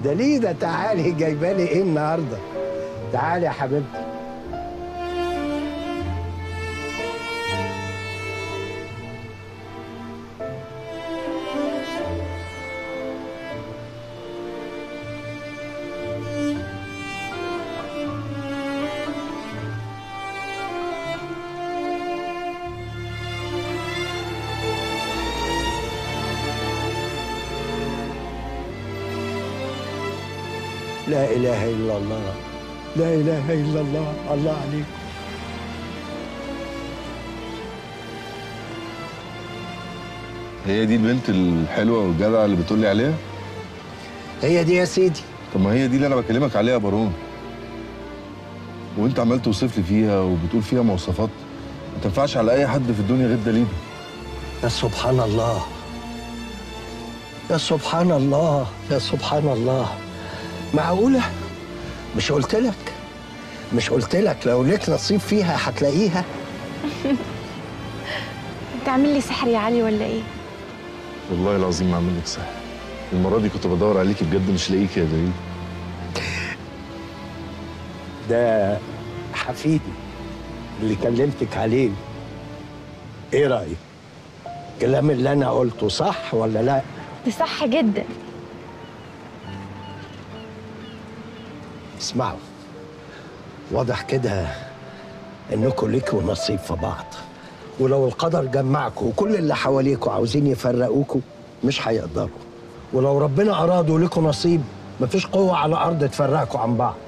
دليده تعالي جايبالي ايه النهارده تعالي يا حبيبتي لا اله الا الله لا اله الا الله الله عليك هي دي البنت الحلوه والجدعه اللي بتقولي عليها هي دي يا سيدي طب ما هي دي اللي انا بكلمك عليها يا بارون وانت عمال توصف لي فيها وبتقول فيها مواصفات ما تنفعش على اي حد في الدنيا غير دليده يا سبحان الله يا سبحان الله يا سبحان الله معقولة مش قلت لك مش قلت لك لو ليك نصيب فيها هتلاقيها بتعمل لي سحر يا علي ولا ايه والله العظيم ما عامل لك سحر المره دي كنت بدور عليكي بجد مش لاقيكي يا دليل ده حفيدي اللي كلمتك عليه ايه رأيك الكلام اللي انا قلته صح ولا لا دي صح جدا اسمعوا واضح كده انكم ليكوا نصيب في بعض ولو القدر جمعكم وكل اللي حواليكوا عاوزين يفرقوكوا مش هيقدروا ولو ربنا اراد وليكوا نصيب مفيش قوة على الأرض تفرقكوا عن بعض